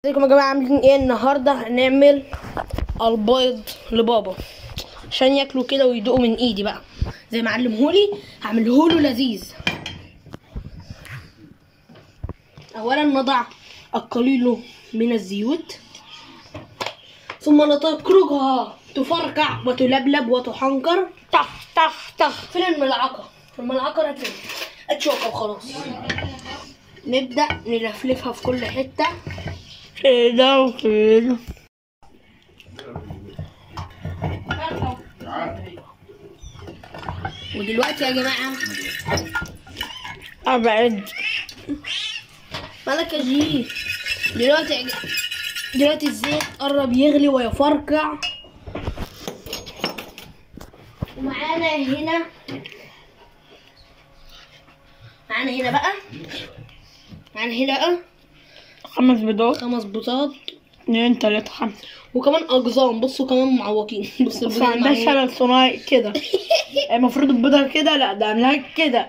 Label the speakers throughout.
Speaker 1: ازيكم يا جماعه عاملين ايه النهارده هنعمل البيض لبابا عشان ياكلوا كده ويدوقوا من ايدي بقى زي ما علمهولي هعملهوله لذيذ اولا نضع القليل من الزيوت ثم نتركها تفرقع وتلبلب وتحنكر طخ طخ طخ فين الملعقه الملعقه ركن اتشوكه وخلاص نبدا نلفلفها في كل حته كده وكده ودلوقتي يا جماعة أبعد مالك يا جي دلوقتي يا ج- دلوقتي الزيت قرب يغلي ويفرقع ومعانا هنا معانا هنا بقى معانا هنا بقى
Speaker 2: خمس بيضات
Speaker 1: خمس بيضات
Speaker 2: اتنين تلاتة خمسة
Speaker 1: وكمان اقزام بصوا كمان معوقين بصوا
Speaker 2: بس
Speaker 1: البيض
Speaker 2: عندها
Speaker 1: المعوج.
Speaker 2: شلل صناعي كده المفروض البيضة كده لا ده عاملاها كده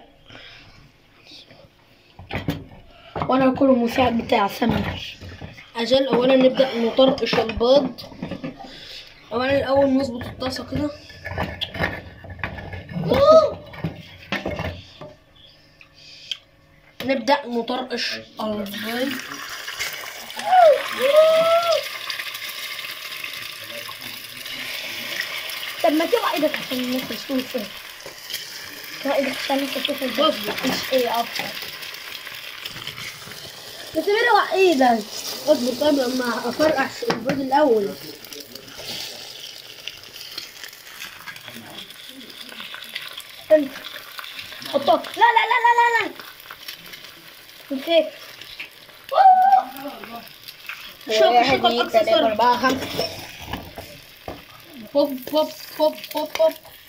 Speaker 1: وانا اكون المساعد بتاع سمير اجل اولا نبدا نطرقش البيض اولا الاول نظبط الطاسه كده نبدا نطرقش البيض
Speaker 3: طب ما تبقى ايدك عشان الناس تشوف ايه تبقى ايدك عشان الناس تشوف البص مش ايه اكتر بس بروح ايدك
Speaker 1: اصبر طيب لما افرقع البيض الاول
Speaker 3: انت حطه لا لا لا لا لا لا نسيت
Speaker 1: شوف شوف الاقصى صار
Speaker 2: أربعة خمسة
Speaker 1: هوب هوب هوب هوب هوب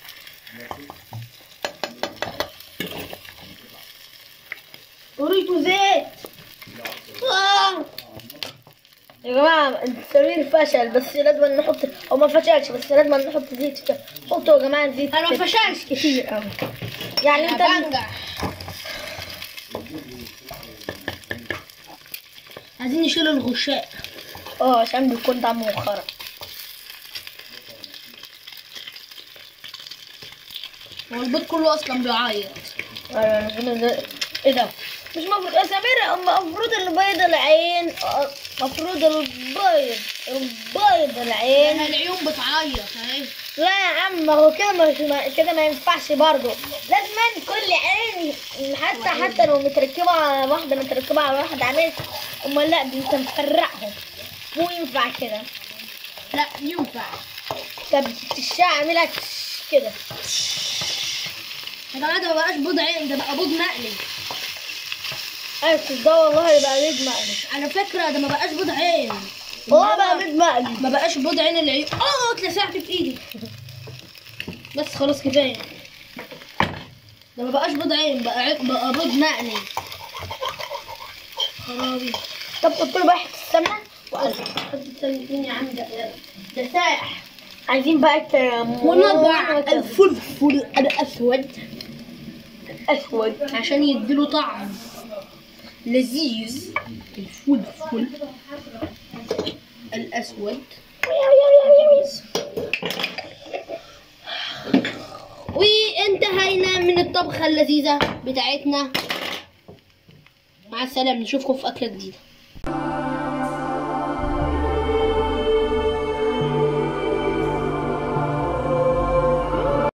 Speaker 3: وريته زيت آه. يا جماعة السمير فشل بس لازم نحط او ما فشلش بس لازم نحط زيت كده حطوا يا جماعة زيت
Speaker 1: انا ما
Speaker 3: كده.
Speaker 1: فشلش
Speaker 3: كتير قوي يعني انت
Speaker 1: بنجح عايزين نشيل الغشاء
Speaker 3: اه عشان بيكون طعمه مخرة
Speaker 1: هو البيض كله اصلا بيعيط
Speaker 3: آه، ربنا ده- ايه ده مش مفروض يا سمير المفروض البيض العين آه، مفروض البيض البيض العين
Speaker 1: العيون بتعيط اهي
Speaker 3: لا يا عم ما هو كده مش ما كده ما ينفعش برضه لازم كل عين حتى حتى لو متركبة على واحدة متركبة على واحدة عملت امال لا دي انت مفرقهم مو ينفع كده
Speaker 1: لا ينفع
Speaker 3: طب الشاي اعملها كده
Speaker 1: يا جماعه ده ما بقاش بيض عين ده بقى بيض مقلي
Speaker 3: ايوه ده والله يبقى بيض مقلي
Speaker 1: على فكره ده ما بقاش بيض عين
Speaker 3: هو بقى بيض مقلي
Speaker 1: ما بقاش بيض عين العيون اه اتلسعت في ايدي بس خلاص كفايه ده ما بقاش بيض عين بقى عي- بقى بيض مقلي خرابي
Speaker 3: طب حط له بقى حته السمنه وقلب
Speaker 1: حط التاني يا عم ده ده ساح
Speaker 3: عايزين بقى الكمون
Speaker 1: ونضع
Speaker 3: وكده.
Speaker 1: الفلفل الاسود
Speaker 3: اسود
Speaker 1: عشان يديله طعم لذيذ الفلفل الاسود وانتهينا من الطبخة اللذيذة بتاعتنا مع السلامة نشوفكم في أكلة جديدة